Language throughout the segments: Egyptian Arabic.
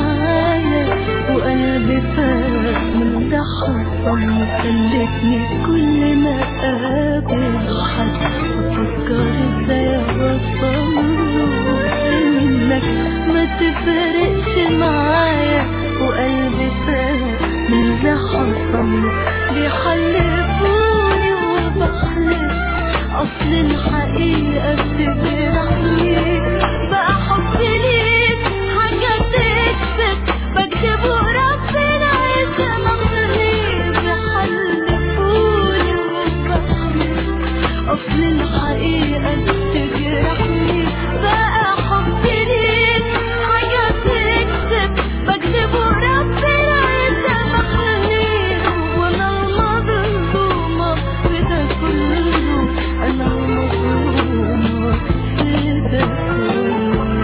معايا وقلبي فات من ده حصل خلتني كل ما اقابل حد افكر ازاي اوصله منك ما تفرقش معايا وقلبي فات من ده حصل بيحلفوني وبحلف اصل الحقيقة بتجرحني بقى حبي ليك حاجة تكسب بكتب وربنا يسامحني بيحلفوني وبحلف اصل الحقيقة بتجرحني بقى حبي ليك حاجة تكسب بكتب وربنا يسامحني وانا المظلومة في ده كله انا المظلومة في ده كله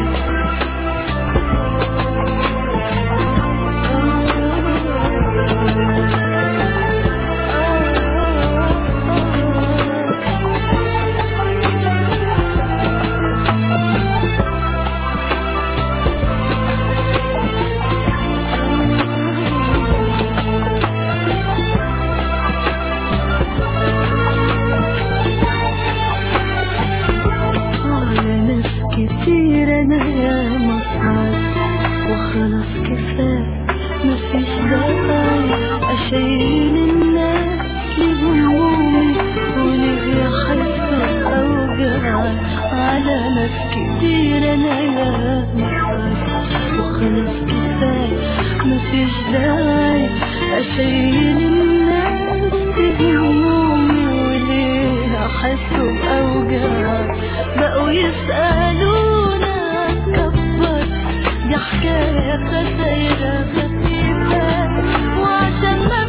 على ناس كتير انا يا مصعد وخلاص كفاية مفيش داعي اشيل الناس لهمومي وليه يحسوا اوجاعي على ناس كتير انا يا مصعد وخلاص كفاية مفيش داعي اشيل الناس لهمومي وليه احسوا باوجاعي بقوا يسألونا كبر دي حكاية خسايرة خفيفة وعشان ما